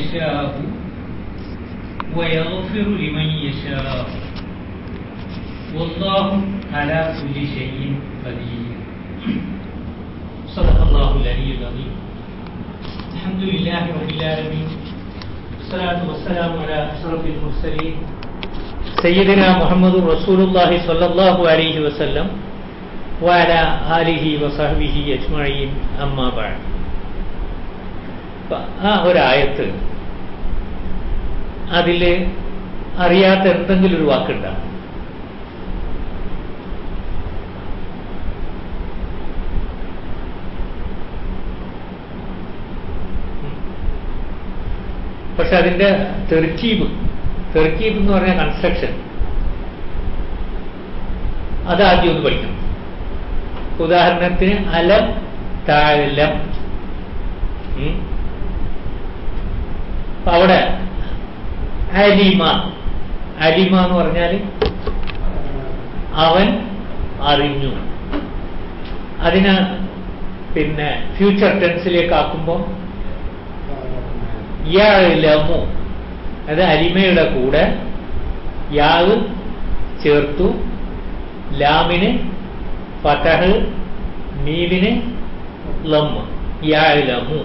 يشاء ويغفر لمن يشاء والله على كل شيء قدير صدق الله العلي العظيم الحمد لله رب العالمين والصلاة والسلام على أشرف المرسلين سيدنا محمد رسول الله صلى الله عليه وسلم وعلى آله وصحبه أجمعين أما بعد ആ ഒരായത്ത് അതിൽ അറിയാത്ത എന്തെങ്കിലും ഒരു വാക്കുണ്ടോ പക്ഷെ അതിന്റെ തെർക്കീബ് തെർക്കീബ് എന്ന് പറഞ്ഞ കൺസ്ട്രക്ഷൻ അത് ആദ്യം ഒന്ന് പഠിക്കണം ഉദാഹരണത്തിന് അലം താഴലം അവിടെ അലിമ അലിമ എന്ന് പറഞ്ഞാൽ അവൻ അറിഞ്ഞു അതിന് പിന്നെ ഫ്യൂച്ചർ ടെൻസിലേക്ക് ആക്കുമ്പോൾ യലമു അത് അരിമയുടെ കൂടെ യാവ് ചേർത്തു ലാമിന് ഫതഹ് മീമിന് ലമ്മ് യലമു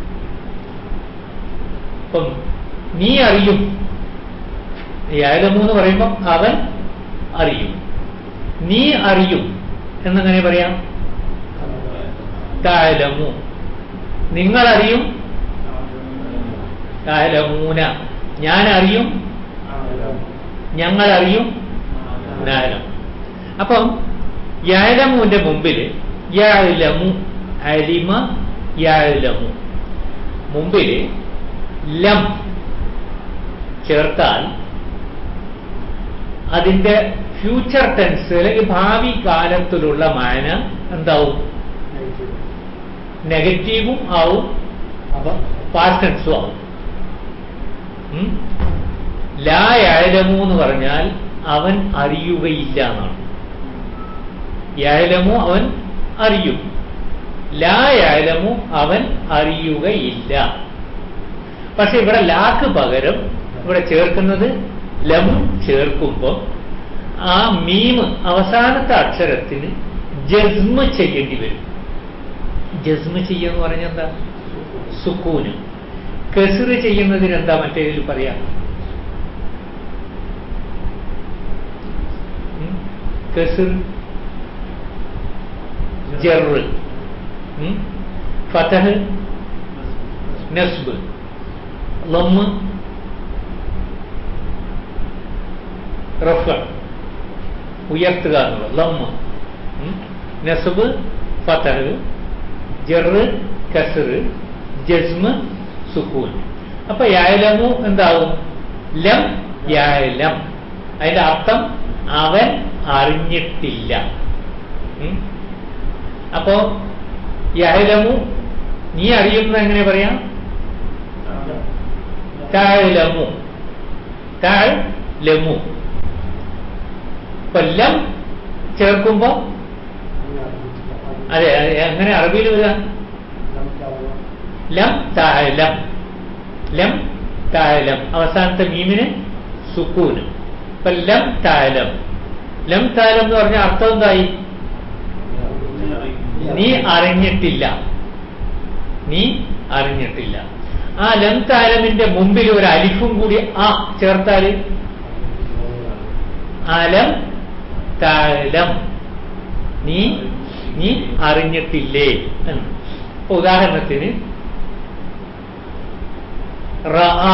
അപ്പം നീ അറിയും യലമു എന്ന് പറയുമ്പോൾ അവൻ അറിയും നീ അറിയും എന്നെങ്ങനെ പറയാം താലമു നിങ്ങൾ അറിയും താലമൂന ഞാൻ അറിയും ഞങ്ങൾ അറിയും നാലം അപ്പം യാലമുവിന്റെ മുമ്പിൽ യാലമു അലിമ യാലമു മുമ്പിൽ ലം ചേർത്താൽ അതിന്റെ ഫ്യൂച്ചർ ടെൻസ് അല്ലെങ്കിൽ ഭാവി കാലത്തിലുള്ള മാന എന്താവും നെഗറ്റീവും ആവും പാസ്റ്റ് ടെൻസും ആവും ലായാലമു എന്ന് പറഞ്ഞാൽ അവൻ അറിയുകയില്ല എന്നാണ് യാലമു അവൻ അറിയും ലായാലമു അവൻ അറിയുകയില്ല പക്ഷെ ഇവിടെ ലാക്ക് പകരം ഇവിടെ ചേർക്കുന്നത് ലം ചേർക്കുമ്പോൾ ആ മീം അവസാനത്തെ അക്ഷരത്തിന് ജസ്മ ചെയ്യേണ്ടി വരും ജസ്മ ചെയ്യുക പറഞ്ഞാൽ എന്താ സുക്കൂന് കെസിറ് ചെയ്യുന്നതിന് എന്താ മറ്റേതിൽ പറയാം കെസിർ ജറ് ഫതഹ് നസ്ബ് ലമ്മ് റഫ് ഉയർത്തുക എന്നുള്ളത് ലമ്മ് നസ്ബ് ഫതഹ് ജറ് കസർ ജസ്മ് സുക്കൂൻ അപ്പൊ യാലമു എന്താവും ലം യാലം അതിന്റെ അർത്ഥം അവൻ അറിഞ്ഞിട്ടില്ല അപ്പോ യാലമു നീ അറിയുന്ന എങ്ങനെ പറയാം താഴലമു താഴ് ലമു ഇപ്പൊ ലം ചേർക്കുമ്പോ അതെ എങ്ങനെ അറബിയിൽ വരിക ലം താഴലം ലം താഴലം അവസാനത്തെ മീമിന് സുക്കൂന് ഇപ്പൊ ലം താഴലം ലം താഴലം എന്ന് പറഞ്ഞ അർത്ഥം എന്തായി നീ അറിഞ്ഞിട്ടില്ല നീ അറിഞ്ഞിട്ടില്ല ആ ലം താലമിന്റെ മുമ്പിൽ ഒരു അലിഫും കൂടി ആ ചേർത്താല് അലം താലം നീ നീ അറിഞ്ഞിട്ടില്ലേ എന്ന് ഉദാഹരണത്തിന് റആ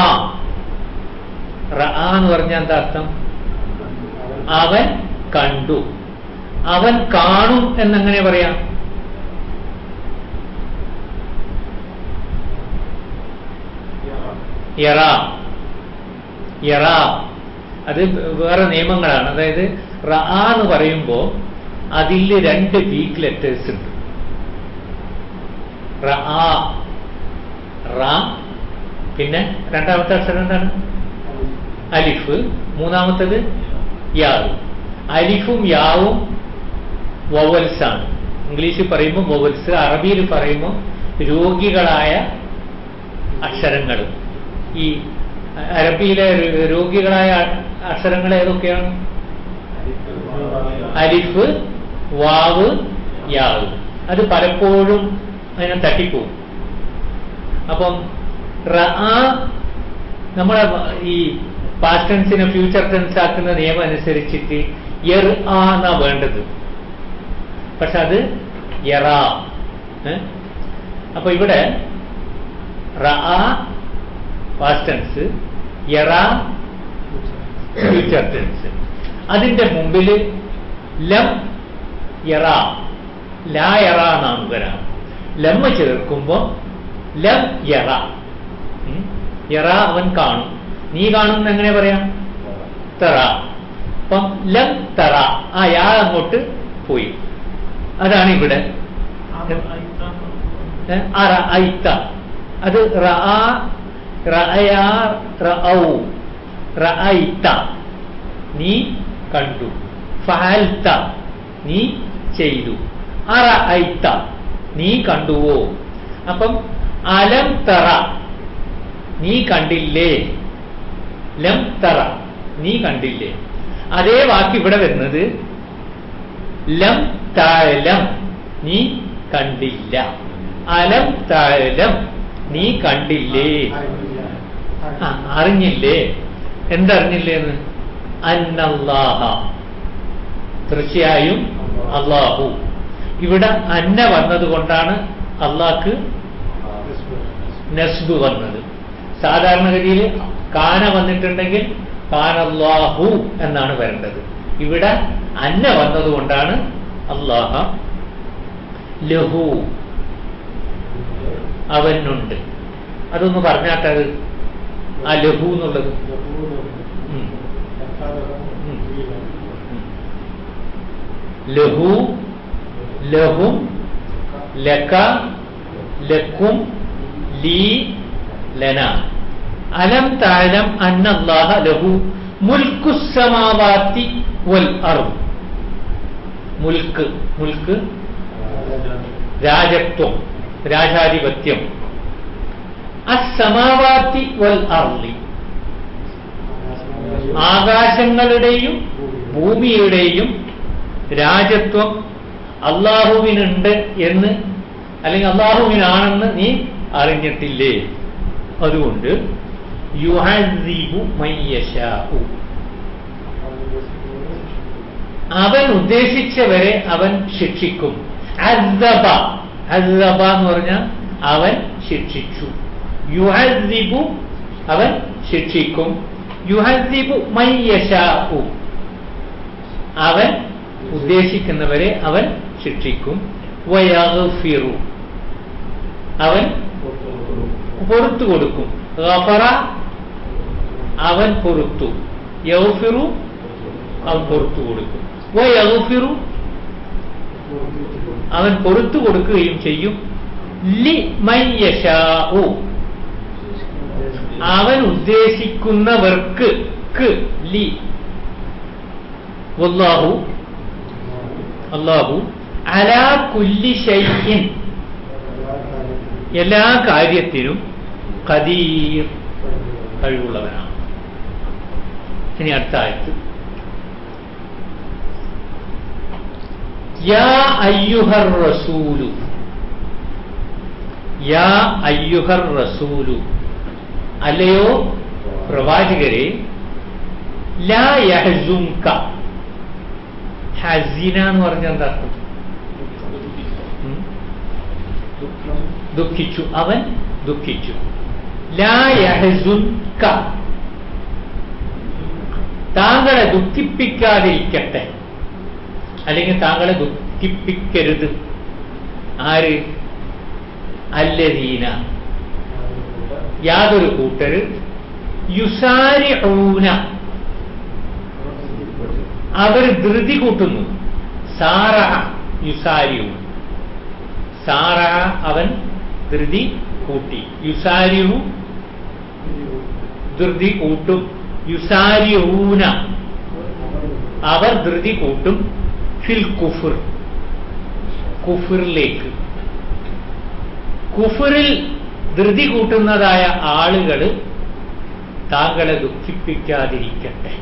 റആ എന്ന് പറഞ്ഞാൽ എന്താ അർത്ഥം അവൻ കണ്ടു അവൻ കാണും എന്നെങ്ങനെ പറയാം യറ യറ അത് വേറെ നിയമങ്ങളാണ് അതായത് റ എന്ന് പറയുമ്പോൾ അതിൽ രണ്ട് വീക്ക് ലെറ്റേഴ്സ് ഉണ്ട് റ റ പിന്നെ രണ്ടാമത്തെ അക്ഷരം എന്താണ് അലിഫ് മൂന്നാമത്തത് യാവ് അലിഫും യാവും വവൽസ് ആണ് ഇംഗ്ലീഷിൽ പറയുമ്പോൾ വവൽസ് അറബിയിൽ പറയുമ്പോൾ രോഗികളായ അക്ഷരങ്ങൾ ഈ അറബിയിലെ ര- രോഗികളായ അക്ഷരങ്ങൾ ഏതൊക്കെയാണ് അലിഫ് വാവ് യാവ് അത് പലപ്പോഴും അതിനെ തട്ടിപ്പോവും അപ്പം റഅ നമ്മളെ ഈ പാസ്റ്റ് ടെൻസിനെ ഫ്യൂച്ചർ ടെൻസ് ആക്കുന്ന നിയമം അനുസരിച്ചിട്ട് എർ ആ എന്നാ വേണ്ടത് പക്ഷെ അത് യറാ ഏ? അപ്പൊ ഇവിടെ റഅ പാസ്റ്റ് ടെൻസ് യറാ ഫ്യൂച്ചർ ടെൻസ് അതിന്റെ മുമ്പിൽ ലം യറ ലാ യറ എന്നാണ് വരാം ലമ്മ ചേർക്കുമ്പോ ലം യറ ഉം? യറ അവൻ കാണും നീ കാണുന്ന എങ്ങനെ പറയാം തറ അപ്പം ലം തറ ആ യാ അങ്ങോട്ട് പോയി അതാണ് ഇവിടെ ഏ? അറ ഐത്ത അത് റഅ റഅയാ റഔ റഅയ്ത നീ കണ്ടു ഫഅൽത നീ ചെയ്തു അറഅയ്ത നീ കണ്ടുവോ അപ്പം അലം തറ നീ കണ്ടില്ലേ ലം തറ നീ കണ്ടില്ലേ അതേ വാക്ക് ഇവിടെ വരുന്നത് ലം താലം നീ കണ്ടില്ല അലം താലം നീ കണ്ടില്ലേ ആ അറിഞ്ഞില്ലേ എന്തറിഞ്ഞില്ലേന്ന് അന്നല്ലാഹ തീർച്ചയായും അള്ളാഹു ഇവിടെ അന്ന വന്നതുകൊണ്ടാണ് അള്ളാഹ്ക്ക് നസ്ബ് വന്നത് സാധാരണഗതിയിൽ കാന വന്നിട്ടുണ്ടെങ്കിൽ കാനല്ലാഹു എന്നാണ് വരേണ്ടത് ഇവിടെ അന്ന വന്നതുകൊണ്ടാണ് അള്ളാഹ ലഹു അവനുണ്ട് അതൊന്ന് പറഞ്ഞാട്ടത് ആ ലഹു എന്നുള്ളത് ഉം. ഉം. ലഹു ലഹും ലക ലക്കും ലീ ലന അലം താലം അന്നല്ലാഹ ലഹു മുൽക്കു സമാവാത്തി വൽ അർദ് മുൽക്ക് മുൽക്ക് രാജത്വം രാജാധിപത്യം അസമാവാത്തി വൽ അർലി ആകാശങ്ങളുടെയും ഭൂമിയുടെയും രാജത്വം അള്ളാഹുവിനുണ്ട് എന്ന് അല്ലെങ്കിൽ അള്ളാഹുവിനാണെന്ന് നീ അറിഞ്ഞിട്ടില്ലേ അതുകൊണ്ട് യുഹസിബു മയ്യശാഉ അവൻ ഉദ്ദേശിച്ചവരെ അവൻ ശിക്ഷിക്കും അസ്സബ അസ്സബ എന്ന് പറഞ്ഞാൽ അവൻ ശിക്ഷിച്ചു യുഹസിബു അവൻ ശിക്ഷിക്കും യുഹസിബു മയ്യശാഉ അവൻ ഉദ്ദേശിക്കുന്നവരെ അവൻ ശിക്ഷിക്കും വയഗ്ഫിറു അവൻ പൊറത്തു കൊടുക്കും ഗഫറ അവൻ പൊറത്തു യൗഫിറു അവൻ പൊറത്തു കൊടുക്കും വയഗ്ഫിറു അവൻ പൊറത്തു കൊടുക്കുകയും ചെയ്യും ലി മയ്യശാഉ അവൻ ഉദ്ദേശിക്കുന്നവർക്ക് ക്ക് ലി വല്ലാഹു അല്ലാഹു അലാ കുല്ലി ഷൈഇൻ എല്ലാ കാര്യത്തിനും ഖദീർ കഴിവുള്ളവനാണ് ഇനി അടുത്ത ആയത്ത് യാ അയ്യുഹർ റസൂലു യാ അയ്യുഹർ റസൂലു അല്ലയോ പ്രവാചകരെ ലാ യഹ്സുൻക ഹസീന എന്ന് പറഞ്ഞ എന്താ അർത്ഥം ഉം? ദുഃഖിച്ചു അവൻ ദുഃഖിച്ചു ലാ യഹ്സുൻക താങ്കളെ ദുഃഖിപ്പിക്കാതിരിക്കട്ടെ അല്ലെങ്കിൽ താങ്കളെ ദുഃഖിപ്പിക്കരുത് ആര് അല്ലദീന യാതൊരു കൂട്ടര് യുസാരി അവർ ധൃതി കൂട്ടുന്നു സാറ യുസാരിയു സാറ അവൻ ധൃതി കൂട്ടി യുസാരിയു ധൃതി കൂട്ടും യുസാരിയൂന അവർ ധൃതി കൂട്ടും ഫിൽ കുഫർ കുഫറിലേക്ക് കുഫറിൽ ധൃതി കൂട്ടുന്നതായ ആളുകൾ താങ്കളെ ദുഃഖിപ്പിക്കാതിരിക്കട്ടെ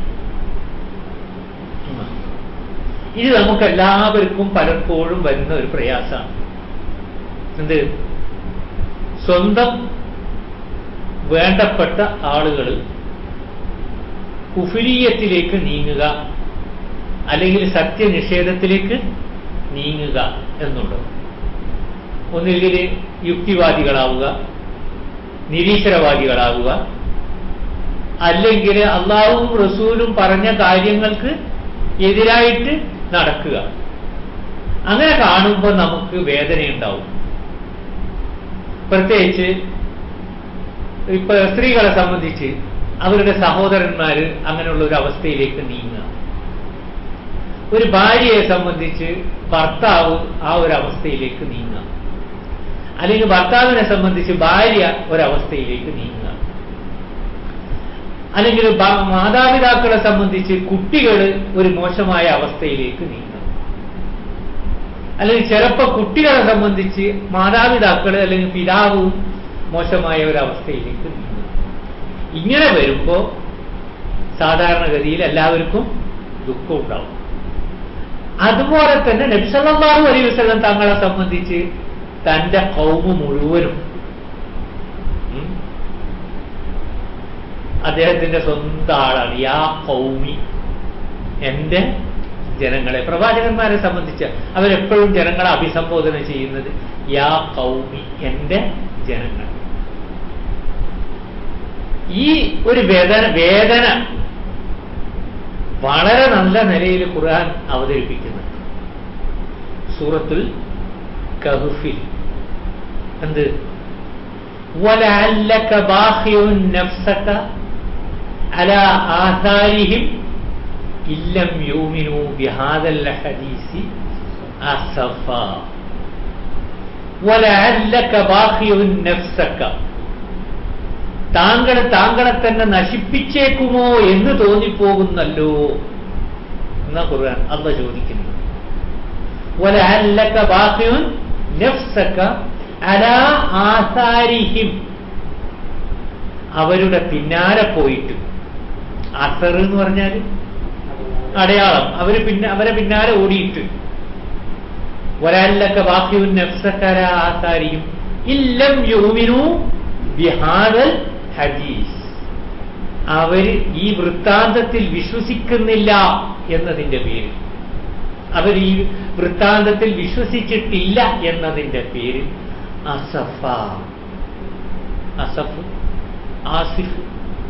ഇത് നമുക്ക് എല്ലാവർക്കും പലപ്പോഴും വരുന്ന ഒരു പ്രയാസമാണ് എന്ത് സ്വന്തം വേണ്ടപ്പെട്ട ആളുകൾ കുഫിലീയത്തിലേക്ക് നീങ്ങുക അല്ലെങ്കിൽ സത്യനിഷേധത്തിലേക്ക് നീങ്ങുക എന്നുള്ളത് ഒന്നുകിൽ യുക്തിവാദികളാവുക നിരീശ്വരവാദികളാവുക അല്ലെങ്കിൽ അള്ളാഹുവും റസൂലും പറഞ്ഞ കാര്യങ്ങൾക്ക് എതിരായിട്ട് നടക്കുക അങ്ങനെ കാണുമ്പോൾ നമുക്ക് വേദനയുണ്ടാവും പ്രത്യേകിച്ച് ഇപ്പൊ സ്ത്രീകളെ സംബന്ധിച്ച് അവരുടെ സഹോദരന്മാര് അങ്ങനെയുള്ള ഒരു അവസ്ഥയിലേക്ക് നീങ്ങുക ഒരു ഭാര്യയെ സംബന്ധിച്ച് ഭർത്താവ് ആ ഒരു അവസ്ഥയിലേക്ക് നീങ്ങുക അല്ലെങ്കിൽ ഭർത്താവിനെ സംബന്ധിച്ച് ഭാര്യ ഒരവസ്ഥയിലേക്ക് നീങ്ങുക അല്ലെങ്കിൽ മാതാപിതാക്കളെ സംബന്ധിച്ച് കുട്ടികൾ ഒരു മോശമായ അവസ്ഥയിലേക്ക് നീങ്ങുക അല്ലെങ്കിൽ ചിലപ്പോൾ കുട്ടികളെ സംബന്ധിച്ച് മാതാപിതാക്കൾ അല്ലെങ്കിൽ പിതാവ് മോശമായ ഒരു അവസ്ഥയിലേക്ക് നീങ്ങുക ഇങ്ങനെ വരുമ്പോൾ സാധാരണഗതിയിൽ എല്ലാവർക്കും ദുഃഖം ഉണ്ടാവും അതുപോലെ തന്നെ നബ്സല്ലാഹു അലൈഹി വസ്ലം തങ്ങളെ സംബന്ധിച്ച് തന്റെ കൗമ മുഴുവനും അദ്ദേഹത്തിന്റെ സ്വന്തം ആളാണ് യാ കൗമി എന്റെ ജനങ്ങളെ പ്രവാചകന്മാരെ സംബന്ധിച്ച് അവരെപ്പോഴും ജനങ്ങളെ അഭിസംബോധന ചെയ്യുന്നത് യാ കൗമി എന്റെ ജനങ്ങൾ ഈ ഒരു വേദന വേദന വളരെ നല്ല നിലയിൽ ഖുർആൻ അവതരിപ്പിക്കുന്നുണ്ട് സൂറത്തുൽ കഹുഫിൽ എന്ത് وَلَعَلَّكَ بَاخِعٌ نَفْسَكَ عَلَى آثَارِهِمْ إِن لَّمْ يُؤْمِنُوا بِهَذَا الْحَدِيثِ أَسَفًا وَلَعَلَّكَ بَاخِعٌ نَفْسَكَ താങ്കൾ താങ്കളെ തന്നെ നശിപ്പിച്ചേക്കുമോ എന്ന് തോന്നിപ്പോകുന്നല്ലോ എന്നാ ഖുർആൻ അല്ല ചോദിക്കുന്നു وَلَعَلَّكَ بَاخِعٌ نَفْسَكَ അലാ ആസാരിഹിം അവരുടെ പിന്നാലെ പോയിട്ട് അസർ എന്ന് പറഞ്ഞാൽ അടയാളം അവര് പിന്നെ അവരെ പിന്നാലെ ഓടിയിട്ട് ഒരാളിലൊക്കെ ബാക്കിയും നഫ്സക്കര ആസാരിയും ഇല്ലം യൂമിനു ബിഹാദൽ ഹദീസ് അവര് ഈ വൃത്താന്തത്തിൽ വിശ്വസിക്കുന്നില്ല എന്നതിന്റെ പേരിൽ അവർ ഈ വൃത്താന്തത്തിൽ വിശ്വസിച്ചിട്ടില്ല എന്നതിന്റെ പേരിൽ അസഫ അസഫ് ആസിഫ്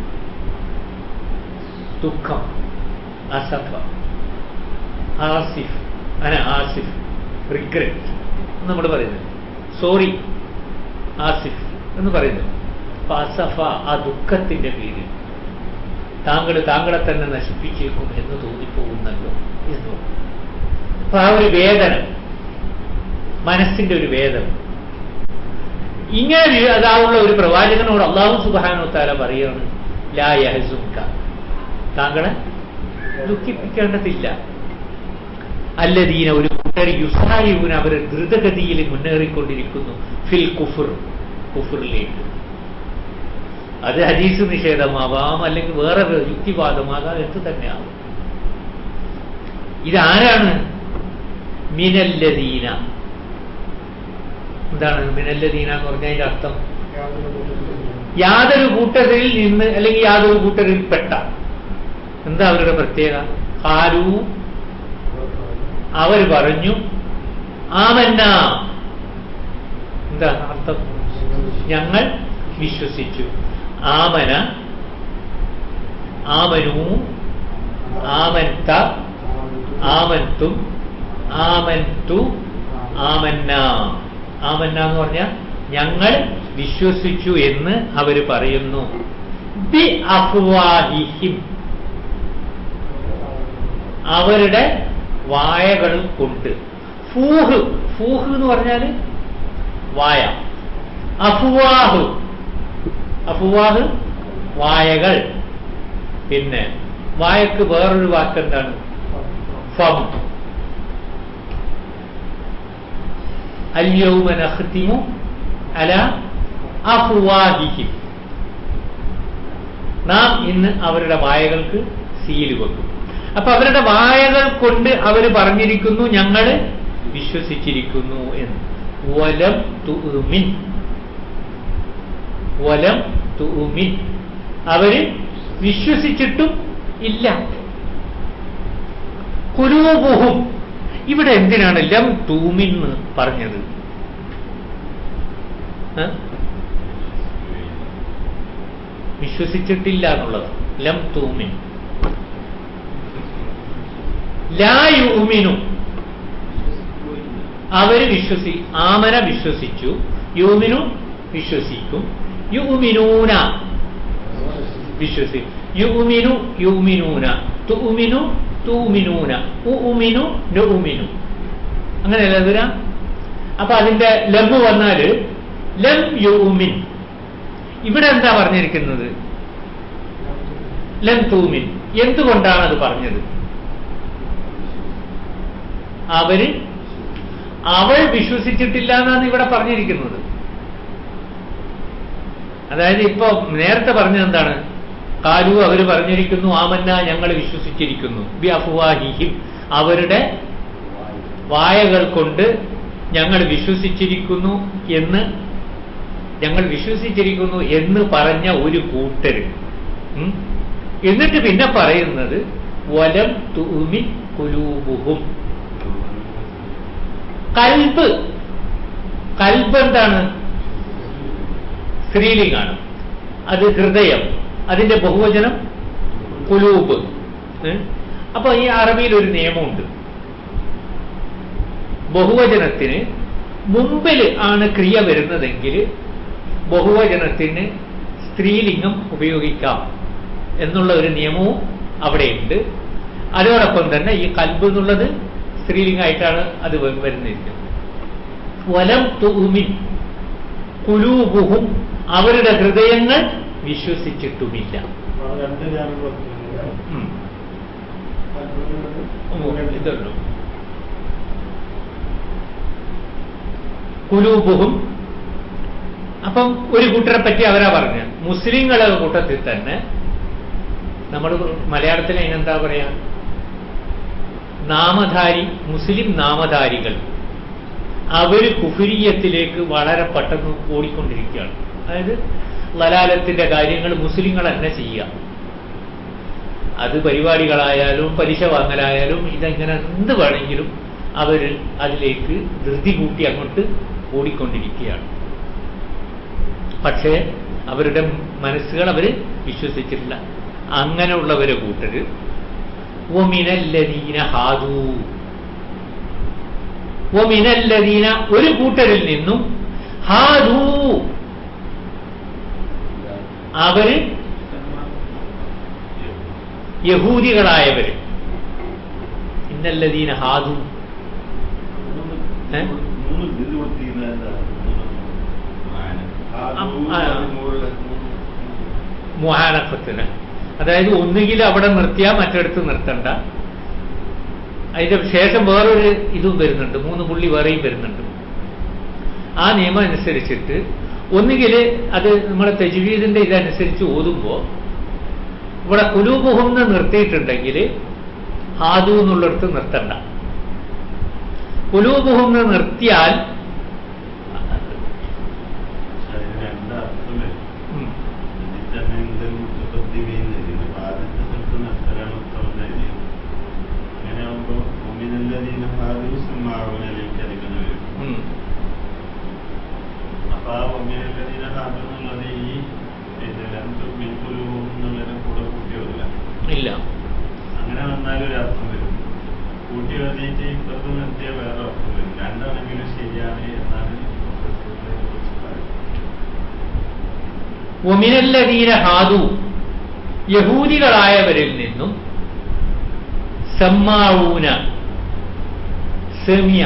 ദുഃഖം അസഫ ആസിഫ് അന ആസിഫ് റിഗ്രറ്റ് നമ്മൾ പറയുന്നത് സോറി ആസിഫ് എന്ന് പറയുന്നത് അപ്പൊ അസഫ ആ ദുഃഖത്തിന്റെ പേരിൽ താങ്കൾ താങ്കളെ തന്നെ നശിപ്പിച്ചേക്കും എന്ന് തോന്നിപ്പോകുന്നല്ലോ എന്ന് അപ്പൊ ആ ഒരു വേദന മനസ്സിന്റെ ഒരു വേദന ഇങ്ങനെ അതാവുള്ള ഒരു പ്രവാചകനോട് അള്ളാഹു സുബാനോ താര പറയാണ് ലാ യഹസുക്ക താങ്കളെ ദുഃഖിപ്പിക്കേണ്ടതില്ല അല്ലദീന ഒരു കൂട്ടർ യുസായൂന അവർ ദ്രുതഗതിയിൽ മുന്നേറിക്കൊണ്ടിരിക്കുന്നു ഫിൽ കുഫുർ കുഫുറിലേക്ക് അത് ഹദീസ് നിഷേധമാവാം അല്ലെങ്കിൽ വേറെ യുക്തിവാദമാകാം എന്ത് തന്നെയാവും ഇതാരാണ് മിനല്ലദീന എന്താണ് മിനല്ലദീന എന്ന് പറഞ്ഞാൽ അതിന്റെ അർത്ഥം യാതൊരു കൂട്ടരിൽ നിന്ന് അല്ലെങ്കിൽ യാതൊരു കൂട്ടരിൽ പെട്ട എന്താ അവരുടെ പ്രത്യേക ഹാരു അവർ പറഞ്ഞു ആമന്ന എന്താ അർത്ഥം ഞങ്ങൾ വിശ്വസിച്ചു ആമന ആമനു ആമന്ത ആമന്തും ആമന്തു ആമന്ന ആമന്ന എന്ന് പറഞ്ഞാൽ ഞങ്ങൾ വിശ്വസിച്ചു എന്ന് അവർ പറയുന്നു ബി അഫ്വാഹിഹിം അവരുടെ വായകൾ കൊണ്ട് ഫൂഹ് ഫൂഹ് എന്ന് പറഞ്ഞാൽ വായ അഫുവാഹ് അഫുവാഹ് വായകൾ പിന്നെ വായക്ക് വേറൊരു വാക്കെന്താണ് ഫം اليوم نختم على أفواههم നാം ഇന്ന് അവരുടെ വായകൾക്ക് സീല് വെക്കും അപ്പൊ അവരുടെ വായകൾ കൊണ്ട് അവർ പറഞ്ഞിരിക്കുന്നു ഞങ്ങൾ വിശ്വസിച്ചിരിക്കുന്നു എന്ന് വലം തുമിൻ വലം തുമിൻ അവര് വിശ്വസിച്ചിട്ടും ഇല്ല കുലൂബുഹും ഇവിടെ എന്തിനാണ് ലം തൂമിന്ന് പറഞ്ഞത് ഏ? വിശ്വസിച്ചിട്ടില്ല എന്നുള്ളത് ലം തൂമിൻ ലായുമിനു അവര് വിശ്വസി ആമന വിശ്വസിച്ചു യൂമിനു വിശ്വസിക്കും യുമിനൂന വിശ്വസി യുമിനു യുമിനൂന തുമിനു തൂമിനൂന ഉമിനു നുമിനു അങ്ങനെയല്ല വരാം അപ്പൊ അതിന്റെ ലംബ് വന്നാല് ലം യുമിൻ ഇവിടെ എന്താ പറഞ്ഞിരിക്കുന്നത് ലം തൂമിൻ എന്തുകൊണ്ടാണ് അത് പറഞ്ഞത് അവര് അവൾ വിശ്വസിച്ചിട്ടില്ല എന്നാണ് ഇവിടെ പറഞ്ഞിരിക്കുന്നത് അതായത് ഇപ്പൊ നേരത്തെ പറഞ്ഞത് എന്താണ് കാലു അവർ പറഞ്ഞിരിക്കുന്നു ആമന്ന ഞങ്ങൾ വിശ്വസിച്ചിരിക്കുന്നു ബി അഫ്വാഹിഹിം അവരുടെ വായകൾ കൊണ്ട് ഞങ്ങൾ വിശ്വസിച്ചിരിക്കുന്നു എന്ന് ഞങ്ങൾ വിശ്വസിച്ചിരിക്കുന്നു എന്ന് പറഞ്ഞ ഒരു കൂട്ടര് ഉം. എന്നിട്ട് പിന്നെ പറയുന്നത് വലം തൂമിൻ കുലൂബുഹും കൽബ് കൽബ് എന്താണ് സ്ത്രീലിംഗാണ് അത് ഹൃദയം അതിന്റെ ബഹുവചനം കുലൂബ് ഏ? അപ്പൊ ഈ അറബിയിൽ ഒരു നിയമമുണ്ട് ബഹുവചനത്തിന് മുമ്പിൽ ആണ് ക്രിയ വരുന്നതെങ്കിൽ ബഹുവചനത്തിന് സ്ത്രീലിംഗം ഉപയോഗിക്കാം എന്നുള്ള ഒരു നിയമവും അവിടെയുണ്ട് അതോടൊപ്പം തന്നെ ഈ കൽബ് എന്നുള്ളത് സ്ത്രീലിംഗമായിട്ടാണ് അത് വ- വരുന്നിരിക്കുന്നത് വലം തുമിൻ കുലൂബുഹും അവരുടെ ഹൃദയങ്ങൾ വിശ്വസിച്ചിട്ടുമില്ല രണ്ട് ഞാൻ ഉം. ഇതുള്ളൂ കുലൂബുഹും അപ്പം ഒരു കൂട്ടരെ പറ്റി അവരാ പറഞ്ഞ മുസ്ലിങ്ങളുടെ കൂട്ടത്തിൽ തന്നെ നമ്മൾ മലയാളത്തിൽ അതിനെന്താ പറയാ നാമധാരി മുസ്ലിം നാമധാരികൾ അവര് കുഫിരിയത്തിലേക്ക് വളരെ പെട്ടെന്ന് ഓടിക്കൊണ്ടിരിക്കുകയാണ് അതായത് ലലാലത്തിന്റെ കാര്യങ്ങൾ മുസ്ലിങ്ങൾ തന്നെ ചെയ്യുക അത് പരിപാടികളായാലും പലിശ വാങ്ങലായാലും ഇതെങ്ങനെ എന്ത് വേണമെങ്കിലും അവർ അതിലേക്ക് ധൃതി കൂട്ടി അങ്ങോട്ട് ഓടിക്കൊണ്ടിരിക്കുകയാണ് പക്ഷേ അവരുടെ മനസ്സുകൾ അവർ വിശ്വസിച്ചിട്ടില്ല അങ്ങനെയുള്ളവരെ കൂട്ടര് ഒമിനല്ലദീന ഹാദൂ ഒമിനല്ലദീന ഒരു കൂട്ടരിൽ നിന്നും ഹാദൂ അവര് യഹൂദികളായവര് ഇന്നല്ലദീന ഹാദു ഏ? മൂന്ന് ഇത് കൊടുത്തിരുന്ന ആ, ആ. മുഹാനഫത്തിന് അതായത് ഒന്നുകിൽ അവിടെ നിർത്തിയാൽ മറ്റിടത്ത് നിർത്തണ്ട അതിന്റെ ശേഷം വേറൊരു ഇതും വരുന്നുണ്ട് മൂന്ന് പുള്ളി വേറെയും വരുന്നുണ്ട് ആ നിയമം അനുസരിച്ചിട്ട് ഒന്നുകിൽ അത് നമ്മുടെ തെജുവീദിന്റെ ഇതനുസരിച്ച് ഓതുമ്പോൾ ഇവിടെ കുലൂബുഹുന്ന് നിർത്തിയിട്ടുണ്ടെങ്കിൽ ഹാദു എന്നുള്ളിടത്ത് നിർത്തണ്ട കുലൂബുഹുന്ന് നിർത്തിയാൽ രണ്ടർത്ഥം വരും ഉം, ഇതിൽ തന്നെ എന്തെങ്കിലും മുത്തപ്പത്തിമീന്ന് ആദ്യത്തെ സ്ഥലത്ത് നഷ്ടരാണ് ഉത്തമം എഴുതിയത് അങ്ങനെയാകുമ്പോൾ ഒമിനല്ലതീന ഹാദിമാവനിലേക്ക് അധികം വരും ഉം, അപ്പൊ ആ ഒമിനല്ലതീന ഹാദു എന്നുള്ളത് ഈ മിൻകുലുവും എന്നുള്ളതിനെ കൂടെ കൂട്ടി വരില്ല ഇല്ല അങ്ങനെ വന്നാൽ ഒരു അർത്ഥം വരും കൂട്ടി എഴുതിയിട്ട് ഇപ്പുറത്ത് നിർത്തിയ വേറെ അർത്ഥം വരും രണ്ടാണെങ്കിലും ശരിയാണ് എന്നാണ് പ്രൊഫസറിനെ കുറിച്ച് പറയുന്നത് ഒമിനല്ലദീന ഹാദു യഹൂദികളായവരിൽ നിന്നും സമ്മാവൂന സെമിയ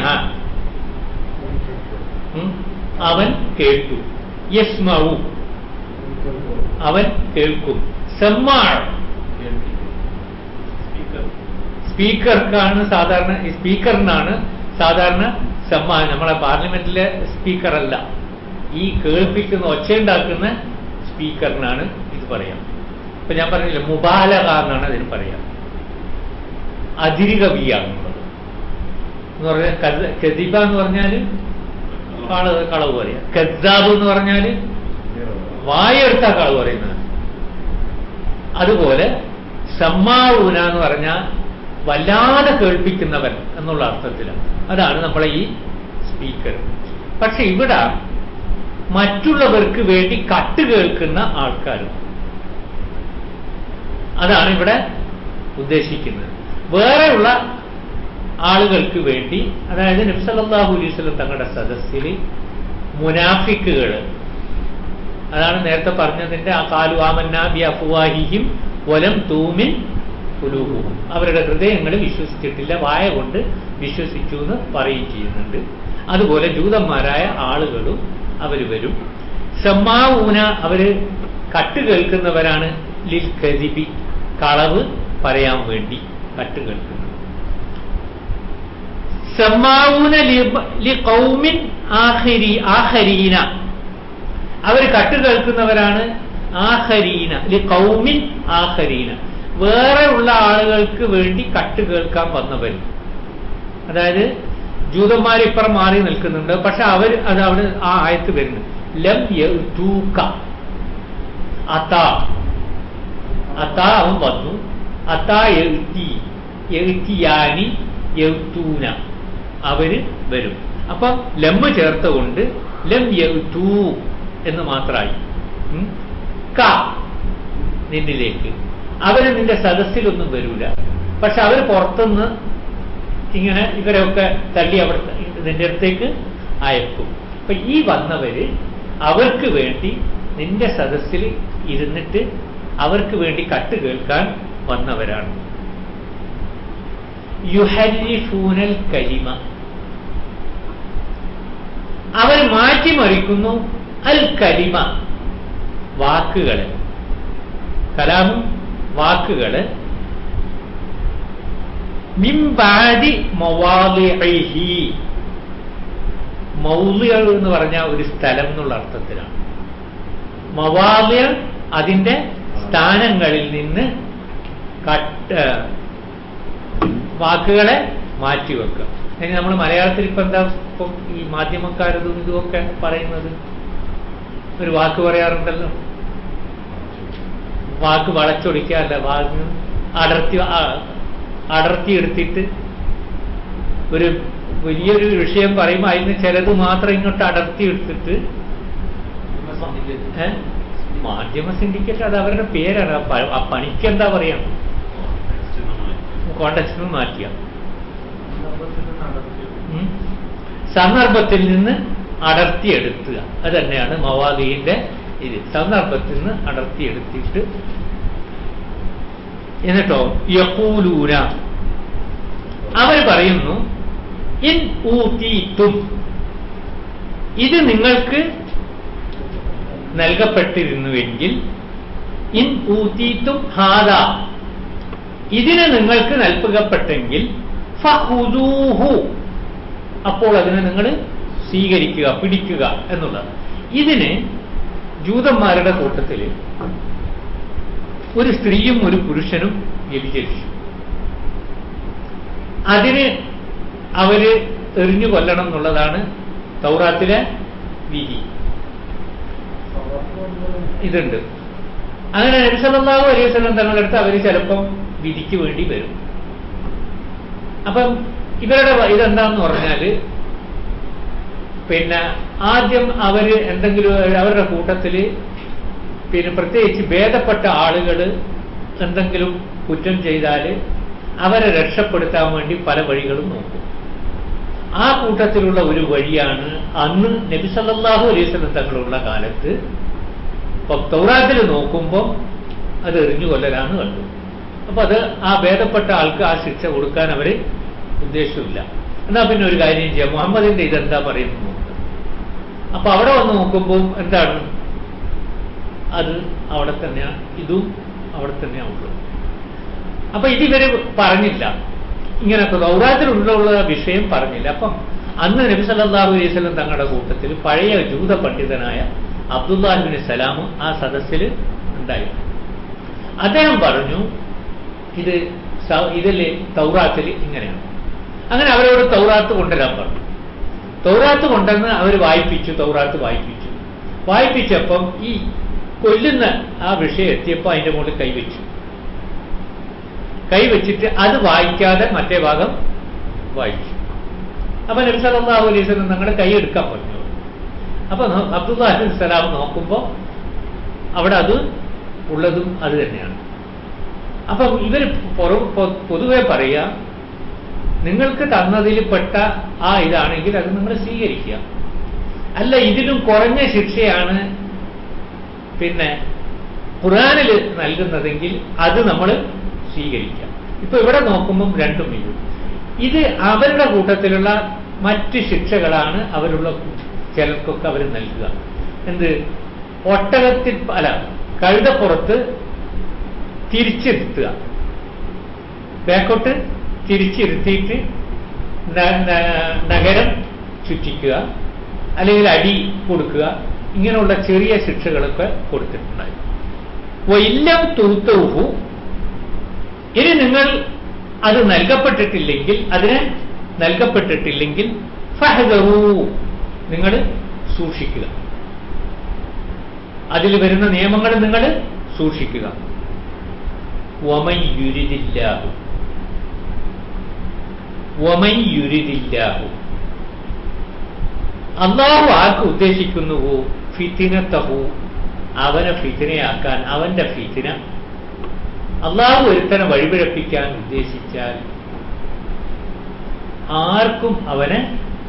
ഉം, അവൻ കേട്ടു യസ്മവു അവൻ കേൾക്കും സമ്മാൾ സ്പീക്കർ സ്പീക്കർക്കാണ് സാധാരണ ഈ സ്പീക്കറിനാണ് സാധാരണ സമ്മാ നമ്മളെ പാർലമെന്റിലെ സ്പീക്കറല്ല ഈ കേൾപ്പിക്കുന്ന ഒച്ചയുണ്ടാക്കുന്ന സ്പീക്കറിനാണ് ഇത് പറയാം ഇപ്പൊ ഞാൻ പറഞ്ഞില്ല മുബാലക എന്നാണ് അതിന് പറയാം അതിരുകവിയാണുള്ളത് എന്ന് പറഞ്ഞാൽ കദ- കദിബ എന്ന് പറഞ്ഞാൽ കളവ് കളവ് പറയാം കദ്ദാബ് എന്ന് പറഞ്ഞാൽ വായെടുത്ത കളവ് പറയുന്നത് അതുപോലെ സമ്മാവൂന എന്ന് പറഞ്ഞാൽ വല്ലാതെ കേൾപ്പിക്കുന്നവൻ എന്നുള്ള അർത്ഥത്തിലാണ് അതാണ് നമ്മളെ ഈ സ്പീക്കർ പക്ഷെ ഇവിടെ മറ്റുള്ളവർക്ക് വേണ്ടി കട്ട് കേൾക്കുന്ന ആൾക്കാരും അതാണ് ഇവിടെ ഉദ്ദേശിക്കുന്നത് വേറെയുള്ള ആളുകൾക്ക് വേണ്ടി അതായത് നബ്സല്ലാഹു അലൈവലം തങ്ങളുടെ സദസ്സിൽ മുനാഫിക്കുകൾ അതാണ് നേരത്തെ പറഞ്ഞതിന്റെ ആ കാലു ആമന്നാബി അഫുവാഹിഹിം വലം തൂമിൻ പുലൂഹും അവരുടെ ഹൃദയങ്ങൾ വിശ്വസിച്ചിട്ടില്ല വായ കൊണ്ട് വിശ്വസിച്ചു എന്ന് പറയുകയും ചെയ്യുന്നുണ്ട് അതുപോലെ ജൂതന്മാരായ ആളുകളും അവർ വരും സമ്മാവൂന അവര് കട്ട് കേൾക്കുന്നവരാണ് ലിൽ കദിബി കളവ് പറയാൻ വേണ്ടി കട്ട് കേൾക്കുന്നത് സമ്മാവൂന ലി- ലി കൗമിൻ ആഖിരി ആഖരീന അവർ കട്ട് കേൾക്കുന്നവരാണ് ആഹരീന ലി കൗമിൻ ആഹരീന വേറെ ഉള്ള ആളുകൾക്ക് വേണ്ടി കട്ട് കേൾക്കാൻ വന്നവർ അതായത് ജൂതന്മാർ ഇപ്പുറം മാറി നിൽക്കുന്നുണ്ട് പക്ഷെ അവർ അത് അവിടെ ആ ആയത്ത് വരുന്നു ലം യൗതൂക അതാ അതാ അവൻ വന്നു അതാ എഴുത്തി എഴുത്തിയാനി എഴുത്തൂന അവര് വരും അപ്പം ലമ്മ് ചേർത്തുകൊണ്ട് ലം യൗതൂ എന്ന് മാത്രമായി ഉം. ക നിന്നിലേക്ക് അവര് നിന്റെ സദസ്സിലൊന്നും വരൂല പക്ഷെ അവര് പുറത്തുനിന്ന് ഇങ്ങനെ ഇവരെയൊക്കെ തള്ളി അവിടെ നിന്റെ അടുത്തേക്ക് അയക്കും അപ്പൊ ഈ വന്നവര് അവർക്ക് വേണ്ടി നിന്റെ സദസ്സിൽ ഇരുന്നിട്ട് അവർക്ക് വേണ്ടി കട്ട് കേൾക്കാൻ വന്നവരാണ് യുഹരിഫൂനൽ കലിമ അവർ മാറ്റിമറിക്കുന്നു അൽ കലിമ വാക്കുകള് കലാമും വാക്കുകള് മിംബാദി മവാദിഇഹി മൗലിയ എന്ന് പറഞ്ഞ ഒരു സ്ഥലം എന്നുള്ള അർത്ഥത്തിലാണ് മവാദിയ അതിന്റെ സ്ഥാനങ്ങളിൽ നിന്ന് കട്ട് വാക്കുകളെ മാറ്റിവെക്കുക ഇനി നമ്മൾ മലയാളത്തിൽ ഇപ്പൊ എന്താ ഇപ്പം ഈ മാധ്യമക്കാരതും ഇതുമൊക്കെ പറയുന്നത് ഒരു വാക്ക് പറയാറുണ്ടല്ലോ വാക്ക് വളച്ചൊടിക്കുക അല്ല വാക്ക് അടർത്തി ആ- അടർത്തി എടുത്തിട്ട് ഒരു വലിയൊരു വിഷയം പറയുമ്പോൾ അതിന് ചിലത് മാത്രം ഇങ്ങോട്ട് അടർത്തി എടുത്തിട്ട് ഏ? മാധ്യമ സിൻഡിക്കേറ്റ് അത് അവരുടെ പേരാണ് ആ പ- ആ പണിക്ക് എന്താ പറയാ കോണ്ടക്സ്റ്റ് നിന്ന് മാറ്റിയ ഉം. സന്ദർഭത്തിൽ നിന്ന് അടർത്തിയെടുക്കുക അത് തന്നെയാണ് മവാദിന്റെ ഇത് സന്ദർഭത്തിൽ നിന്ന് അടർത്തിയെടുത്തിട്ട് എന്നിട്ടോ യക്കൂലൂന അവർ പറയുന്നു ഇൻ ഊതീത്തും ഇത് നിങ്ങൾക്ക് നൽകപ്പെട്ടിരുന്നുവെങ്കിൽ ഇൻ ഊതീത്തും ഹാദ ഇതിന് നിങ്ങൾക്ക് നൽകപ്പെട്ടെങ്കിൽ ഫഹുദൂഹു അപ്പോൾ അതിനെ നിങ്ങൾ സ്വീകരിക്കുക പിടിക്കുക എന്നുള്ളത് ഇതിന് ജൂതന്മാരുടെ കൂട്ടത്തിൽ ഒരു സ്ത്രീയും ഒരു പുരുഷനും വ്യഭിചരിച്ചു അതിന് അവര് എറിഞ്ഞു കൊല്ലണം എന്നുള്ളതാണ് തൗറാത്തിലെ വിധി ഇതുണ്ട് അങ്ങനെ നബിസല്ലാഹു അലൈഹി വസല്ലം തങ്ങളുടെ അടുത്ത് അവർ ചിലപ്പം വിധിക്ക് വേണ്ടി വരും അപ്പം ഇവരുടെ വ- ഇതെന്താന്ന് പറഞ്ഞാല് പിന്നെ ആദ്യം അവര് എന്തെങ്കിലും അവരുടെ കൂട്ടത്തില് പിന്നെ പ്രത്യേകിച്ച് ഭേദപ്പെട്ട ആളുകൾ എന്തെങ്കിലും കുറ്റം ചെയ്താൽ അവരെ രക്ഷപ്പെടുത്താൻ വേണ്ടി പല വഴികളും നോക്കും ആ കൂട്ടത്തിലുള്ള ഒരു വഴിയാണ് അന്ന് നബി സല്ലല്ലാഹു അലൈഹി വസല്ലം തങ്ങളുള്ള കാലത്ത് ഇപ്പൊ തൗറാത്തിൽ നോക്കുമ്പോൾ അത് എറിഞ്ഞു കൊല്ലലാണ് കണ്ടു അപ്പൊ അത് ആ ഭേദപ്പെട്ട ആൾക്ക് ആ ശിക്ഷ കൊടുക്കാൻ അവര് ഉദ്ദേശമില്ല എന്നാ പിന്നെ ഒരു കാര്യം ചെയ്യാം മുഹമ്മദിന്റെ ഇതെന്താ പറയുന്നു നോക്കുക അപ്പൊ അവിടെ വന്ന് നോക്കുമ്പോൾ എന്താണ് അത് അവിടെ തന്നെയാണ് ഇതും അവിടെ തന്നെയാണ് ഉള്ളത് അപ്പൊ ഇതിവര് പറഞ്ഞില്ല ഇങ്ങനൊക്കെ ദൗറാത്തിലുള്ള വിഷയം പറഞ്ഞില്ല അപ്പം അന്ന് നബി സല്ലല്ലാഹു അലൈഹി വസല്ലം തങ്ങളുടെ കൂട്ടത്തിൽ പഴയ ജൂത പണ്ഡിതനായ അബ്ദുല്ലാഹിബിന് സലാം ആ സദസ്സിൽ ഉണ്ടായിരുന്നു അദ്ദേഹം പറഞ്ഞു ഇത് സ- ഇതില് തൗറാത്തിൽ ഇങ്ങനെയാണ് അങ്ങനെ അവരോട് തൗറാത്ത് കൊണ്ടുവരാൻ പറഞ്ഞു തൗറാത്ത് കൊണ്ടുവന്ന് അവർ വായിപ്പിച്ചു തൗറാത്ത് വായിപ്പിച്ചു വായിപ്പിച്ചപ്പം ഈ കൊല്ലുന്ന ആ വിഷയം എത്തിയപ്പോൾ അതിന്റെ മുകളിൽ കൈവച്ചു കൈവച്ചിട്ട് അത് വായിക്കാതെ മറ്റേ ഭാഗം വായിച്ചു അപ്പൊ നബി സല്ലല്ലാഹു അലൈഹി വസല്ലം നിങ്ങളുടെ കൈ എടുക്കാൻ പറഞ്ഞു അപ്പൊ നോ- അബ്ദുല്ലാഹി സലാം നോക്കുമ്പോൾ അവിടെ അത് ഉള്ളതും അത് തന്നെയാണ് അപ്പം ഇവർ പൊതുവെ പറയുക നിങ്ങൾക്ക് തന്നതിൽ പെട്ട ആ ഇതാണെങ്കിൽ അത് നിങ്ങൾ സ്വീകരിക്കുക അല്ല ഇതിലും കുറഞ്ഞ ശിക്ഷയാണ് പിന്നെ ഖുറാനിൽ നൽകുന്നതെങ്കിൽ അത് നമ്മൾ സ്വീകരിക്കാം ഇപ്പൊ ഇവിടെ നോക്കുമ്പം രണ്ടും വീഴും ഇത് അവരുടെ കൂട്ടത്തിലുള്ള മറ്റ് ശിക്ഷകളാണ് അവരുള്ള ചിലർക്കൊക്കെ അവർ നൽകുക എന്ത് ഒട്ടകത്തിൽ അല്ല കഴുതപ്പുറത്ത് തിരിച്ചിരുത്തുക ബാക്കോട്ട് തിരിച്ചിരുത്തിയിട്ട് ന- ന- നഗരം ചുറ്റിക്കുക അല്ലെങ്കിൽ അടി കൊടുക്കുക ഇങ്ങനെയുള്ള ചെറിയ ശിക്ഷകളൊക്കെ കൊടുത്തിട്ടുണ്ടായി വൈല്ലം തുരുത്തവുഹു ഇനി നിങ്ങൾ അത് നൽകപ്പെട്ടിട്ടില്ലെങ്കിൽ അതിന് നൽകപ്പെട്ടിട്ടില്ലെങ്കിൽ ഫഹദറൂ നിങ്ങൾ സൂക്ഷിക്കുക അതിൽ വരുന്ന നിയമങ്ങൾ നിങ്ങൾ സൂക്ഷിക്കുക വമൻ യുരിദില്ലാഹു വമൻ യുരിദില്ലാഹു അള്ളാഹു ആർക്ക് ഉദ്ദേശിക്കുന്നുവോ ഫിത്തിനത്തഹു അവനെ ഫിത്തിനയാക്കാൻ അവന്റെ ഫിത്തിന അള്ളാഹു ഒരുത്തനെ വഴിപിഴപ്പിക്കാൻ ഉദ്ദേശിച്ചാൽ ആർക്കും അവനെ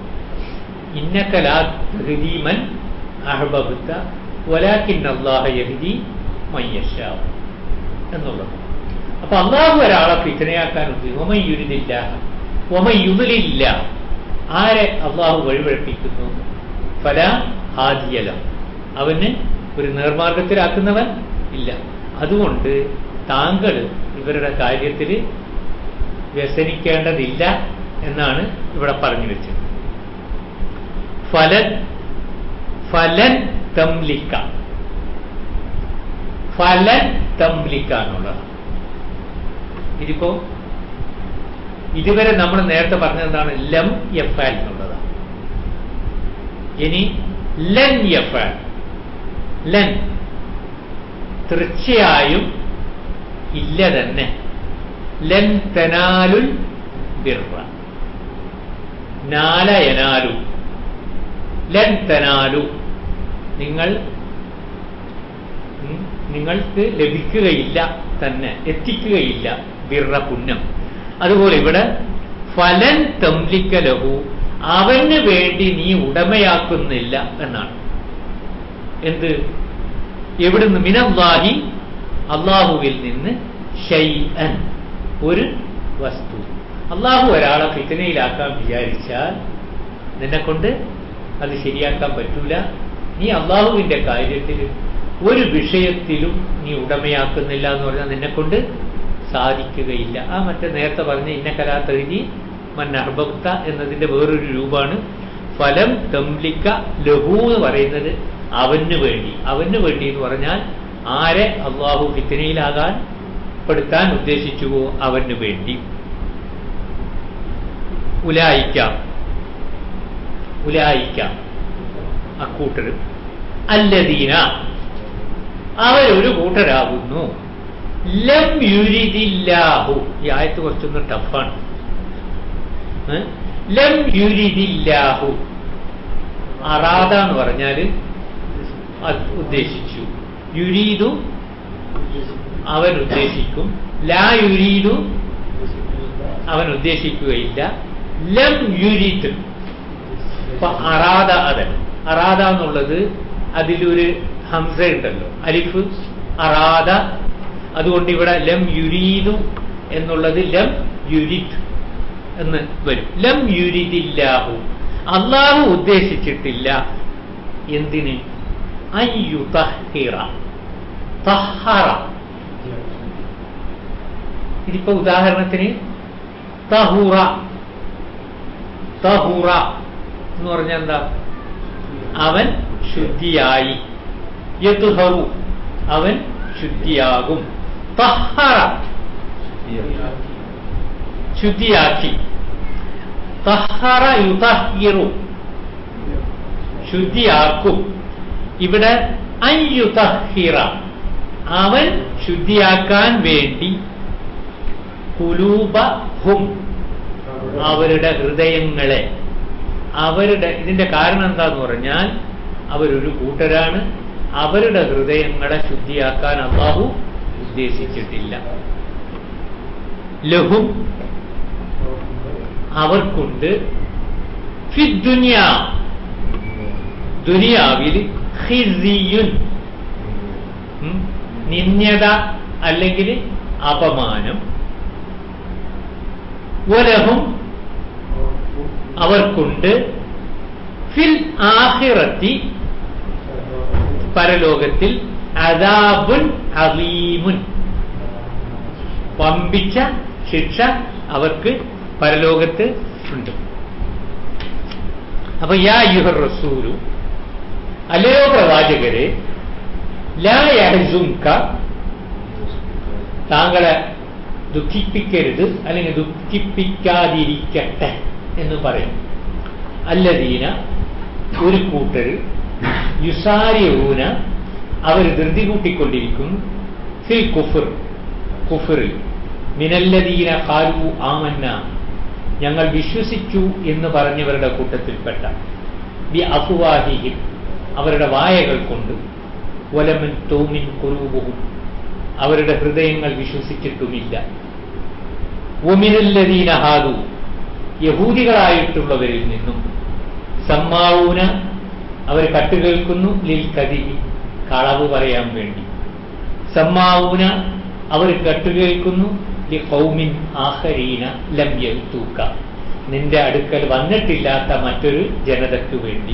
ഇന്നക്കലാഹദീമൻ അഹബബുത്ത വലാക്കിൻ അള്ളാഹ യഹദി മയ്യഷാവ് എന്നുള്ളത് അപ്പൊ അള്ളാഹു ഒരാളെ ഫിത്തനയാക്കാൻ ഉദ്ദേശിച്ചു ഒമ യുരിതില്ല ഒമ യുതിലില്ല ആരെ അള്ളാഹു വഴിപഴപ്പിക്കുന്നു ഫല ഹാദിയല അവന് ഒരു നേർമാർഗത്തിലാക്കുന്നവൻ ഇല്ല അതുകൊണ്ട് താങ്കൾ ഇവരുടെ കാര്യത്തിൽ വ്യസനിക്കേണ്ടതില്ല എന്നാണ് ഇവിടെ പറഞ്ഞു വെച്ചത് ഫലൻ ഫലൻ തംലിക്ക ഫലൻ തംലിക്ക എന്നുള്ളതാണ് ഇതിപ്പോ ഇതുവരെ നമ്മൾ നേരത്തെ പറഞ്ഞതാണ് ലം യഫാൽ എന്നുള്ളതാണ് ഇനി ലൻ യഫാൽ ലൻ തീർച്ചയായും ഇല്ല തന്നെ ലൻ തനാലുൽ ബിർറ നാലയനാലു ലൻ തനാലു നിങ്ങൾ ഉം, നിങ്ങൾക്ക് ലഭിക്കുകയില്ല തന്നെ എത്തിക്കുകയില്ല ബിർറ പുണ്യം അതുപോലെ ഇവിടെ ഫലൻ തംലിക്ക ലഹു അവന് വേണ്ടി നീ ഉടമയാക്കുന്നില്ല എന്നാണ് എന്ത് എവിടുന്ന് മിനല്ലാഹി അള്ളാഹുവിൽ നിന്ന് ഷൈഅൻ ഒരു വസ്തു അള്ളാഹു ഒരാളെ ഫിത്തനയിലാക്കാൻ വിചാരിച്ചാൽ നിന്നെ കൊണ്ട് അത് ശരിയാക്കാൻ പറ്റൂല നീ അള്ളാഹുവിന്റെ കാര്യത്തിൽ ഒരു വിഷയത്തിലും നീ ഉടമയാക്കുന്നില്ല എന്ന് പറഞ്ഞാൽ നിന്നെ കൊണ്ട് സാധിക്കുകയില്ല ആ മറ്റേ നേരത്തെ പറഞ്ഞ ഇന്ന കലാത്തെഴുതി മന്നർഭക്ത എന്നതിന്റെ വേറൊരു രൂപമാണ് ഫലം തംലിക്ക ലഘു എന്ന് പറയുന്നത് അവന് വേണ്ടി അവന് വേണ്ടി എന്ന് പറഞ്ഞാൽ ആരെ അള്ളാഹു ഫിത്തനയിലാകാൻ പെടുത്താൻ ഉദ്ദേശിച്ചുവോ അവന് വേണ്ടി ഉലായിക്കാം ഉലായിക്കാം അക്കൂട്ടർ അല്ലദീന അവരൊരു കൂട്ടരാകുന്നു ലം യുരിദില്ലാഹു ഈ ആയത്ത് കുറച്ചൊന്ന് ടഫാണ് ഏ? ലം യുരിദില്ലാഹു അറാദ എന്ന് പറഞ്ഞാൽ അത് ഉദ്ദേശിച്ചു യുരീദു അവൻ ഉദ്ദേശിക്കും ലാ യുരീദു അവൻ ഉദ്ദേശിക്കുകയില്ല ലം യുരിദ് ഇപ്പൊ അറാദ അതൻ അറാദ എന്നുള്ളത് അതിലൊരു ഹംസ ഉണ്ടല്ലോ അലിഫ് അറാദ അതുകൊണ്ട് ഇവിടെ ലം യുരീദു എന്നുള്ളത് ലം യുരിദ് എന്ന് വരും ലം യുരിദില്ലാഹു അള്ളാഹു ഉദ്ദേശിച്ചിട്ടില്ല എന്തിന് അയ്യുതഹിറ തഹറ ഇതിപ്പോ ഉദാഹരണത്തിന് തഹുറ തഹുറ എന്ന് പറഞ്ഞാൽ എന്താ അവൻ ശുദ്ധിയായി യതുഹറു അവൻ ശുദ്ധിയാകും തഹറ ശുദ്ധിയാക്കി തഹറ യുതഹിറു ശുദ്ധിയാക്കും ഇവിടെ അയ്യുതഹിറ അവൻ ശുദ്ധിയാക്കാൻ വേണ്ടി കുലൂബഹും അവരുടെ ഹൃദയങ്ങളെ അവരുടെ ഇതിന്റെ കാരണം എന്താന്ന് പറഞ്ഞാൽ അവരൊരു കൂട്ടരാണ് അവരുടെ ഹൃദയങ്ങളെ ശുദ്ധിയാക്കാൻ അള്ളാഹു ഉദ്ദേശിച്ചിട്ടില്ല ലഹും അവർക്കുണ്ട് ഫിദ്ദുനിയ ദുനിയാവിൽ ഖിസിയുൻ ഉം, നിന്ദ്യത അല്ലെങ്കിൽ അപമാനം വലഹും അവർക്കുണ്ട് ഫിൽ ആഹിറത്തി പരലോകത്തിൽ അദാബുൻ അലീമുൻ വമ്പിച്ച ശിക്ഷ അവർക്ക് പരലോകത്ത് ഉണ്ട് അപ്പൊ യാ യുഹർ റസൂലു അല്ലയോ പ്രവാചകരെ ലാ യഹ്സുൻക താങ്കളെ ദുഃഖിപ്പിക്കരുത് അല്ലെങ്കിൽ ദുഃഖിപ്പിക്കാതിരിക്കട്ടെ എന്ന് പറയും അല്ലദീന ഒരു കൂട്ടർ യുസാരിയൂന അവർ ധൃതി കൂട്ടിക്കൊണ്ടിരിക്കുന്നു ഫിൽ കുഫർ കുഫറിൽ മിനല്ലദീന ഖാലു ആമന്ന ഞങ്ങൾ വിശ്വസിച്ചു എന്ന് പറഞ്ഞവരുടെ കൂട്ടത്തിൽപ്പെട്ട ബി അഫുവാഹിഹിം അവരുടെ വായകൾ കൊണ്ട് വലമൻ തോമിൻ കുലൂബുഹും അവരുടെ ഹൃദയങ്ങൾ വിശ്വസിച്ചിട്ടുമില്ല ഒമിനല്ലദീന ഹാദു യഹൂദികളായിട്ടുള്ളവരിൽ നിന്നും സമ്മാവൂന അവർ കട്ടുകേൾക്കുന്നു ലിൽ കതിരി കളവ് പറയാൻ വേണ്ടി സമ്മാവൂന അവർ കട്ടുകേൾക്കുന്നു ലി കൗമിൻ ആഹരീന ലം യൽത്തൂക്ക നിന്റെ അടുക്കൽ വന്നിട്ടില്ലാത്ത മറ്റൊരു ജനതയ്ക്കു വേണ്ടി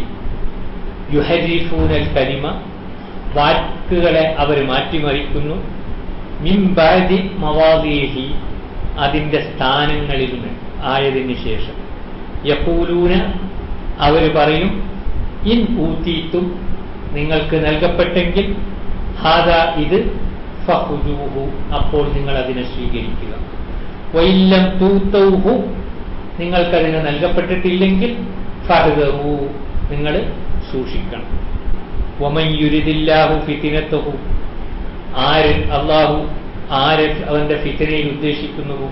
യുഹരീഫൂനൽ കലിമ വാക്കുകളെ അവർ മാറ്റിമറിക്കുന്നു മിംബാദി മവാദീഹി അതിന്റെ സ്ഥാനങ്ങളിൽ നിന്ന് ആയതിന് ശേഷം യപ്പൂലൂന അവർ പറയും ഇൻ ഊത്തീത്തും നിങ്ങൾക്ക് നൽകപ്പെട്ടെങ്കിൽ ഹാദ ഇത് ഫഹുജൂഹു അപ്പോൾ നിങ്ങൾ അതിനെ സ്വീകരിക്കുക വൈല്ലം തൂത്തൗഹു നിങ്ങൾക്കതിന് നൽകപ്പെട്ടിട്ടില്ലെങ്കിൽ ഫഹദഹു നിങ്ങൾ സൂക്ഷിക്കണം വമയുരിദില്ലാഹു ഫിത്തിനത്തഹു ആര് അള്ളാഹു ആര് അവന്റെ ഫിത്തിനയിൽ ഉദ്ദേശിക്കുന്നുവോ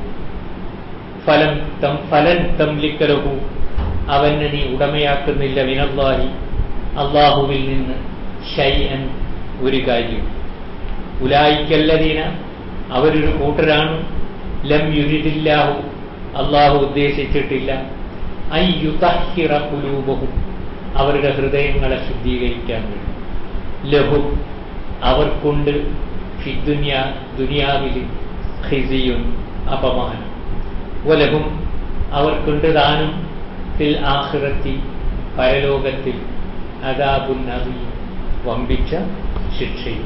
ഫലം തം ഫലൻ തംലിക്കലഹു അവന് നീ ഉടമയാക്കുന്നില്ല മിനല്ലാഹി അള്ളാഹുവിൽ നിന്ന് ഷൈഅൻ ഒരു കാര്യം ഉലായിക്കല്ലതീന അവരൊരു കൂട്ടരാണ് ലം യുരിദില്ലാഹു അള്ളാഹു ഉദ്ദേശിച്ചിട്ടില്ല അയ്യുതഹിറ കുലൂബഹും അവരുടെ ഹൃദയങ്ങളെ ശുദ്ധീകരിക്കാൻ വേണ്ടി ലഹു അവർക്കുണ്ട് ഫിദുനിയ ദുനിയാവിൽ ഖിസിയുൻ അപമാനം വലഹും അവർക്കുണ്ട് താനും ഫിൽ ആഖിറത്തി പരലോകത്തിൽ അദാബുൻ അദീം വമ്പിച്ച ശിക്ഷയും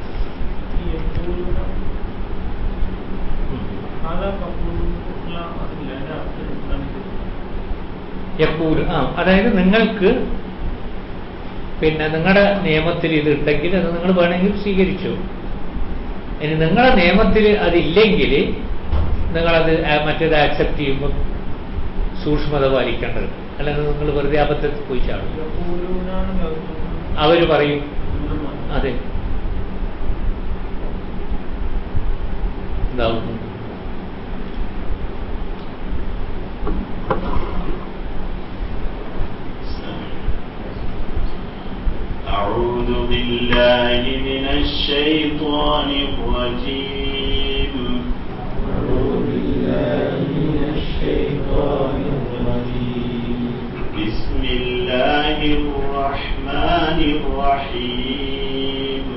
യക്കൂൽ ആ അതായത് നിങ്ങൾക്ക് പിന്നെ നിങ്ങളുടെ നിയമത്തിൽ ഇത് ഉണ്ടെങ്കിൽ അത് നിങ്ങൾ വേണമെങ്കിൽ സ്വീകരിച്ചു ഇനി നിങ്ങളുടെ നിയമത്തിൽ അതില്ലെങ്കിൽ നിങ്ങളത് ആ- മറ്റേത് ആക്സെപ്റ്റ് ചെയ്യുമ്പോൾ സൂക്ഷ്മത പാലിക്കേണ്ടത് അല്ലെങ്കിൽ നിങ്ങൾ വെറുതെ അബദ്ധത്തിൽ പോയി ചാടും അവർ പറയും അതെ എന്താവും أعوذ بالله من الشيطان الرجيم بسم الله الرحمن الرحيم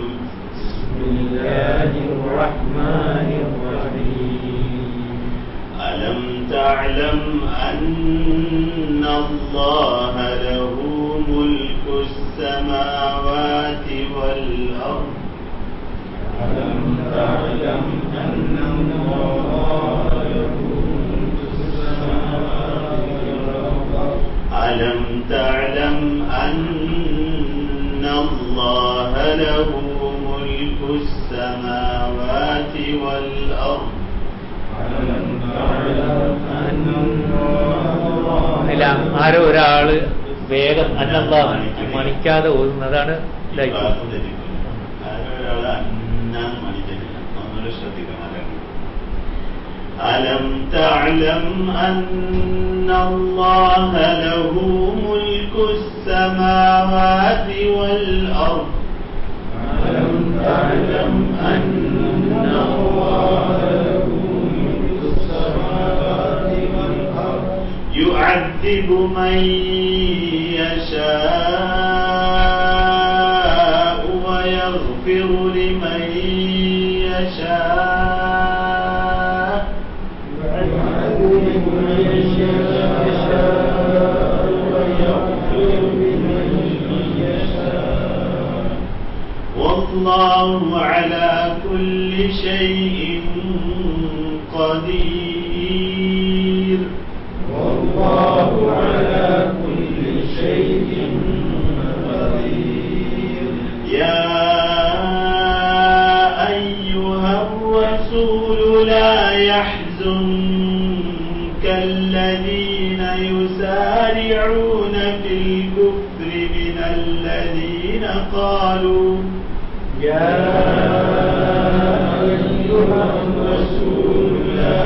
ألم تعلم أن الله له ملك السماوات والأرض ألم تعلم أن الله له ملك السماوات والأرض ألم تعلم أن الله له ملك السماوات والأرض ألم تعلم أن الله ഇല്ല ആരോ ഒരാള് വേഗം അന്നല്ല മണിക്കാതെ ഓതുന്നതാണ് ലൈഫ് ക്ലാസ് തെറ്റിക്കുന്നു ആരോ ഒരാള് അന്നാന്ന് മണിക്കുന്നില്ല ഒന്നുകൂടെ ശ്രദ്ധിക്കണം ആരാണ് ألم تعلم أن الله له ملك السماوات والأرض ألم تعلم أن الله له ملك السماوات والأرض يعذب من يشاء ويغفر لمن يشاء يعذب من يشاء ويغفر لمن يشاء والله على كل شيء قدير والله على كل شيء قدير يا أيها الرسول لا يحزنك الذين يسارعون في الكفر من الذين قالوا يا أيها الرسول لا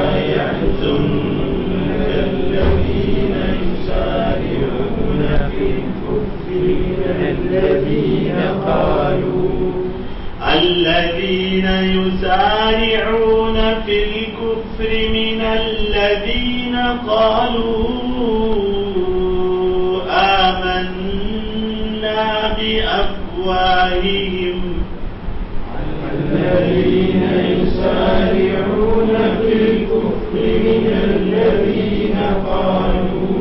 يحزنك الذين يسارعون في الكفر من الذين قالوا الذين يسارعون في الكفر من الذين قالوا آمنا بأفواههم الذين يسارعون في الكفر من الذين قالوا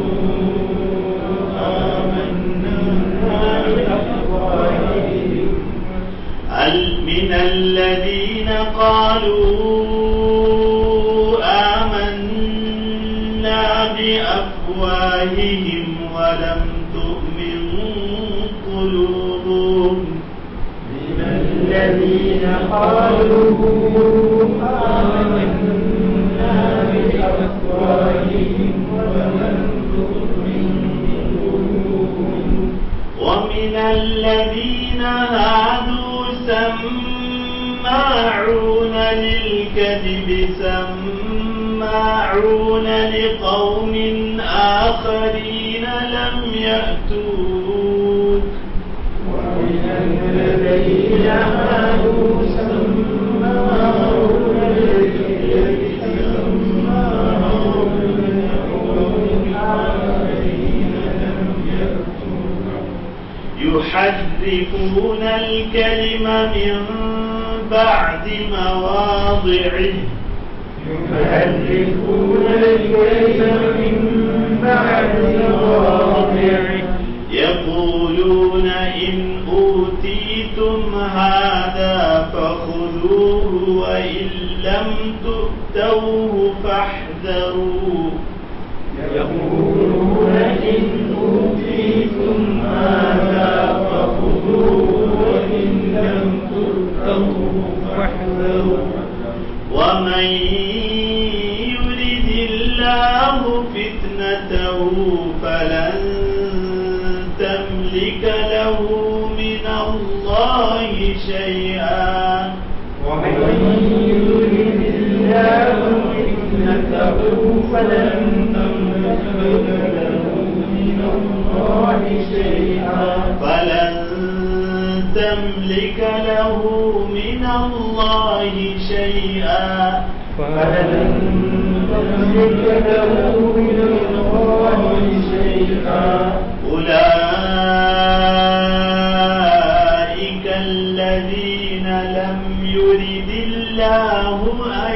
آمنا بأفواههم ال- من الذين قالوا آمنا بأفواههم ولم تؤمن قلوبهم من الذين قالوا آمنا بأفواههم ولم تؤمن قلوبهم ومن الذين هادوا سماعون للكذب سماعون لقوم آخرين لم يأتوك ومن الذين هادوا سماعون للكذب سماعون لقوم آخرين لم يأتوك يحرفون الكلم من بعد مواضعه يحرفون الكلم من بعد مواضعه يقولون إن أوتيتم هذا فخذوه وإن لم تؤتوه فاحذروا يقولون إن أوتيتم هذا فخذوه وإن لم تؤتوه فاحذروا ومن يرد الله فتنته فلن تملك له من الله شيئا ومن يرد الله فتنته فلن تملك له من الله شيئا فلن تملك له من الله شيئا فلن تملك له من الله شيئا أولئك الذين لم يرد الله أن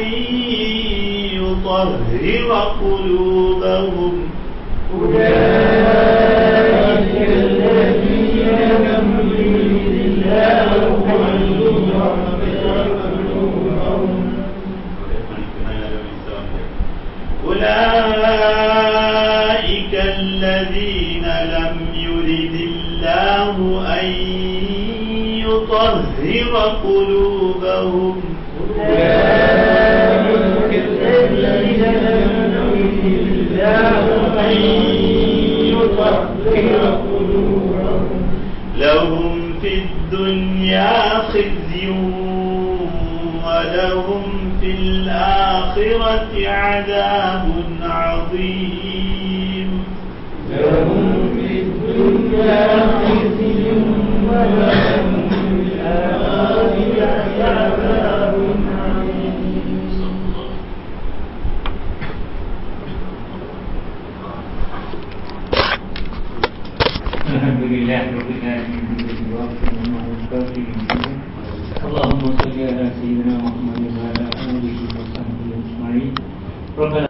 يطهر قلوبهم أولئك الذين لم يرد الله أن يطهر قلوبهم أولئك الذين لم يرد الله أن يطهر قلوبهم أولئك خزي ولهم في الآخرة عذاب عظيم لهم في الدنيا خزي ولهم في الآخرة عذاب عظيم الحمد لله رب العالمين اللهم صل على سيدنا محمد وعلى آله وصحبه أجمعين ربنا